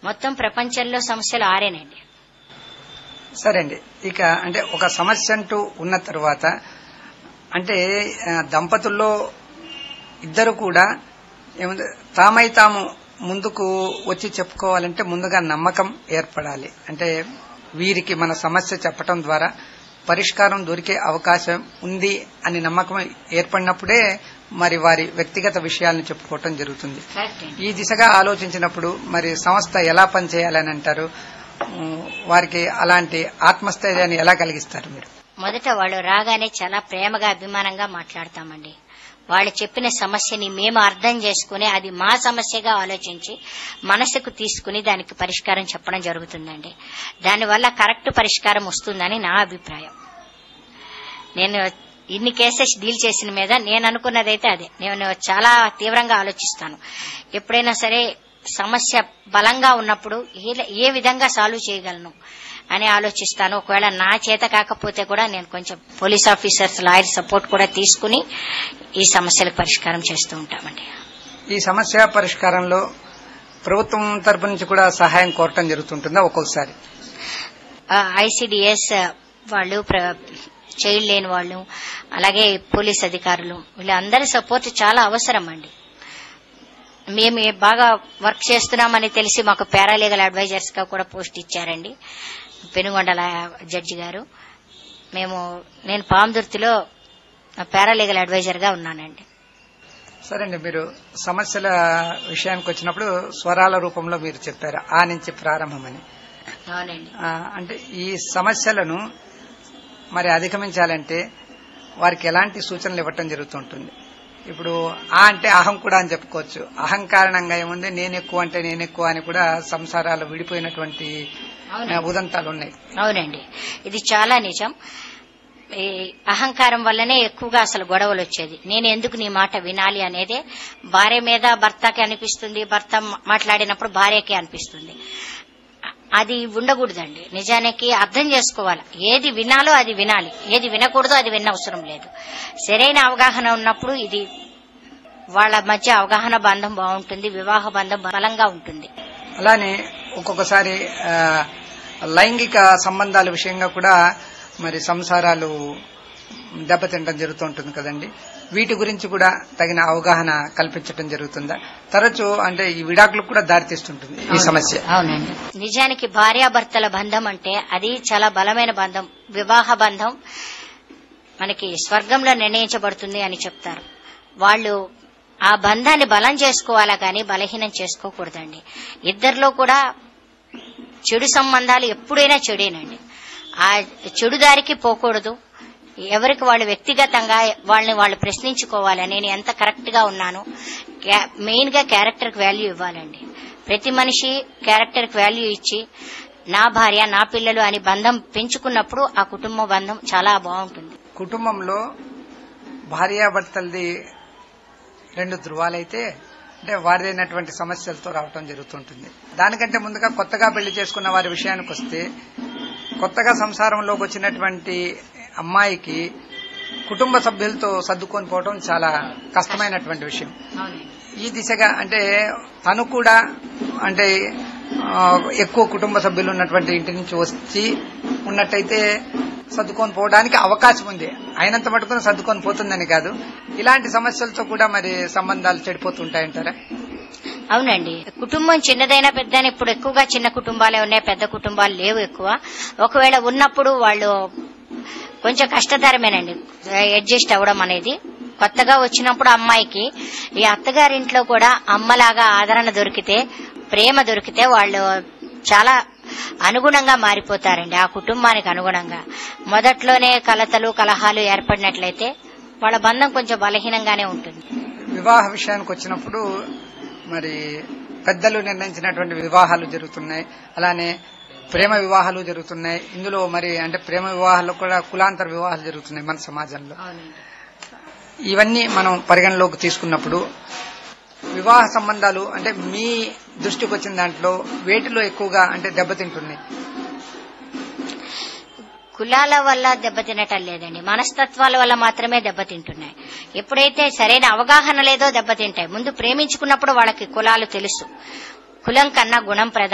మొత్తం ప్రపంచంలో సమస్యలు ఆరేనండి సరే అండి ఇక అంటే ఒక సమస్య అంటూ ఉన్న తర్వాత అంటే ఆ, దంపతుల్లో ఇద్దరు కూడా ఏముంది తామై తాము ముందుకు వచ్చి చెప్పుకోవాలంటే ముందుగా నమ్మకం ఏర్పడాలి అంటే వీరికి మన సమస్య చెప్పటం ద్వారా పరిష్కారం దొరికే అవకాశం ఉంది అని నమ్మకం ఏర్పడినప్పుడే మరి వారి వ్యక్తిగత విషయాలను చెప్పుకోవటం జరుగుతుంది కరెక్ట్ అండి ఈ దిశగా ఆలోచించినప్పుడు మరి సంస్థ ఎలా పనిచేయాలని అంటారు ఉమ్, వారికి అలాంటి ఆత్మస్థైర్యాన్ని ఎలా కలిగిస్తారు మీరు మొదట వాళ్ళు రాగానే చాలా ప్రేమగా అభిమానంగా మాట్లాడతామండి వాళ్ళు చెప్పిన సమస్యని మేము అర్థం చేసుకుని అది మా సమస్యగా ఆలోచించి మనసుకు తీసుకుని దానికి పరిష్కారం చెప్పడం జరుగుతుందండి దానివల్ల కరెక్ట్ పరిష్కారం వస్తుందని నా అభిప్రాయం నేను ఇన్ని కేసెస్ డీల్ చేసిన మీద నేను అనుకున్నదైతే అదే నేను చాలా తీవ్రంగా ఆలోచిస్తాను ఎప్పుడైనా సరే సమస్య బలంగా ఉన్నప్పుడు ఏ- ఏ విధంగా సాల్వ్ చేయగలను అని ఆలోచిస్తాను ఒకవేళ నా చేత కాకపోతే కూడా నేను కొంచెం పోలీస్ ఆఫీసర్స్ లాయర్ సపోర్ట్ కూడా తీసుకుని ఈ సమస్యలకు పరిష్కారం చేస్తూ ఉంటామండి ఈ సమస్య పరిష్కారంలో ప్రభుత్వం తరపు నుంచి కూడా సహాయం కోరటం జరుగుతుంటుందా ఒక్కొక్కసారి ఐసిడిఎస్ వాళ్ళు ప్ర- చైల్డ్ లేని వాళ్ళు అలాగే పోలీస్ అధికారులు వీళ్ళందరి సపోర్ట్ చాలా అవసరం అండి మేము బాగా వర్క్ చేస్తున్నామని తెలిసి మాకు పారాలీగల్ అడ్వైజర్స్ గా కూడా పోస్ట్ ఇచ్చారండి పెనుగొండల జడ్జి గారు మేము నేను పామదుర్తిలో పారాలీగల్ అడ్వైజర్ గా ఉన్నానండి సరే అండి మీరు సమస్యల విషయానికి వచ్చినప్పుడు స్వరాల రూపంలో మీరు చెప్పారు ఆ నుంచి ప్రారంభమని అవునండి ఆ, అంటే ఈ సమస్యలను మరి అధిగమించాలంటే వారికి ఎలాంటి సూచనలు ఇవ్వటం జరుగుతుంటుంది ఇప్పుడు ఆ అంటే అహం కూడా అని చెప్పుకోవచ్చు అహం కారణంగా ఏముంది నేను ఎక్కువ అంటే నేను ఎక్కువ అని కూడా సంసారాలు విడిపోయినటువంటి అవునండి. ఆ, ఉదంతాలు ఉన్నాయి అవునండి ఇది చాలా నిజం ఈ అహంకారం వల్లనే ఎక్కువగా అసలు గొడవలు వచ్చేది నేను ఎందుకు నీ మాట వినాలి అనేదే భార్య మీద భర్తకి అనిపిస్తుంది భర్త మాట్లాడినప్పుడు భార్యకి అనిపిస్తుంది అది ఉండకూడదండి నిజానికి అర్థం చేసుకోవాలి ఏది వినాలో అది వినాలి ఏది వినకూడదో అది వినవసరం లేదు సరైన అవగాహన ఉన్నప్పుడు ఇది వాళ్ళ మధ్య అవగాహన బంధం బాగుంటుంది వివాహ బంధం బలంగా ఉంటుంది అలానే ఒక్కొక్కసారి ఆ, లైంగిక సంబంధాల విషయంగా కూడా మరి సంసారాలు దెబ్బతింటం జరుగుతుంటుంది కదండి వీటి గురించి కూడా తగిన అవగాహన కల్పించడం జరుగుతుందా తరచూ అంటే ఈ విడాకులకు కూడా దారితీస్తుంటుంది ఈ సమస్య అవునండి నిజానికి భార్యాభర్తల బంధం అంటే అది చాలా బలమైన బంధం వివాహ బంధం మనకి స్వర్గంలో నిర్ణయించబడుతుంది అని చెప్తారు వాళ్ళు ఆ బంధాన్ని బలం చేసుకోవాలా కానీ బలహీనం చేసుకోకూడదండి ఇద్దరిలో కూడా చెడు సంబంధాలు ఎప్పుడైనా చెడేనండి ఆ చెడు దారికి పోకూడదు ఎవరికి వాళ్ళు వ్యక్తిగతంగా వాళ్ళని వాళ్ళు ప్రశ్నించుకోవాలి నేను ఎంత కరెక్ట్ గా ఉన్నాను మెయిన్ గా క్యారెక్టర్ కి వాల్యూ ఇవ్వాలండి ప్రతి మనిషి క్యారెక్టర్ కి వాల్యూ ఇచ్చి నా భార్య నా పిల్లలు అని బంధం పెంచుకున్నప్పుడు ఆ కుటుంబ బంధం చాలా బాగుంటుంది కుటుంబంలో భార్యాభర్తలది రెండు ధృవాలైతే అంటే వారిదైనటువంటి సమస్యలతో రావటం జరుగుతుంటుంది దానికంటే ముందుగా కొత్తగా పెళ్లి చేసుకున్న వారి విషయానికి వస్తే కొత్తగా సంసారంలోకి వచ్చినటువంటి అమ్మాయికి కుటుంబ సభ్యులతో సర్దుకొని పోవడం చాలా కష్టమైనటువంటి విషయం ఈ దిశగా అంటే తను కూడా అంటే ఆ, ఎక్కువ కుటుంబ సభ్యులు ఉన్నటువంటి ఇంటి నుంచి వచ్చి ఉన్నట్టయితే సర్దుకొని పోవడానికి అవకాశం ఉంది అయినంత మటుకు సర్దుకొని పోతుందని కాదు ఇలాంటి సమస్యలతో కూడా మరి సంబంధాలు చెడిపోతుంటాయంటారా అవునండి కుటుంబం చిన్నదైనా పెద్దైనా ఇప్పుడు ఎక్కువగా చిన్న కుటుంబాలే ఉన్నాయి పెద్ద కుటుంబాలు లేవు ఎక్కువ ఒకవేళ ఉన్నప్పుడు వాళ్ళు కొంచెం కష్టతరమేనండి అడ్జస్ట్ అవ్వడం అనేది కొత్తగా వచ్చినప్పుడు అమ్మాయికి ఈ అత్తగారింట్లో కూడా అమ్మలాగా ఆదరణ దొరికితే ప్రేమ దొరికితే వాళ్ళు చాలా అనుగుణంగా మారిపోతారండి ఆ కుటుంబానికి అనుగుణంగా మొదట్లోనే కలతలు కలహాలు ఏర్పడినట్లయితే వాళ్ళ బంధం కొంచెం బలహీనంగానే ఉంటుంది వివాహ విషయానికి వచ్చినప్పుడు మరి పెద్దలు నిర్ణయించినటువంటి వివాహాలు జరుగుతున్నాయి అలానే ప్రేమ వివాహాలు జరుగుతున్నాయి ఇందులో మరి అంటే ప్రేమ వివాహాలు కూడా కులాంతర వివాహాలు జరుగుతున్నాయి మన సమాజంలో ఇవన్నీ మనం పరిగణలోకి తీసుకున్నప్పుడు వివాహ సంబంధాలు అంటే మీ దృష్టికి వచ్చిన దాంట్లో వేటిలో ఎక్కువగా అంటే దెబ్బతింటున్నాయి కులాల వల్ల దెబ్బతినటం లేదండి మనస్తత్వాల వల్ల మాత్రమే దెబ్బతింటున్నాయి ఎప్పుడైతే సరైన అవగాహన లేదో దెబ్బతింటాయి ముందు ప్రేమించుకున్నప్పుడు వాళ్ళకి కులాలు తెలుసు కులం కన్నా గుణం ప్రధానం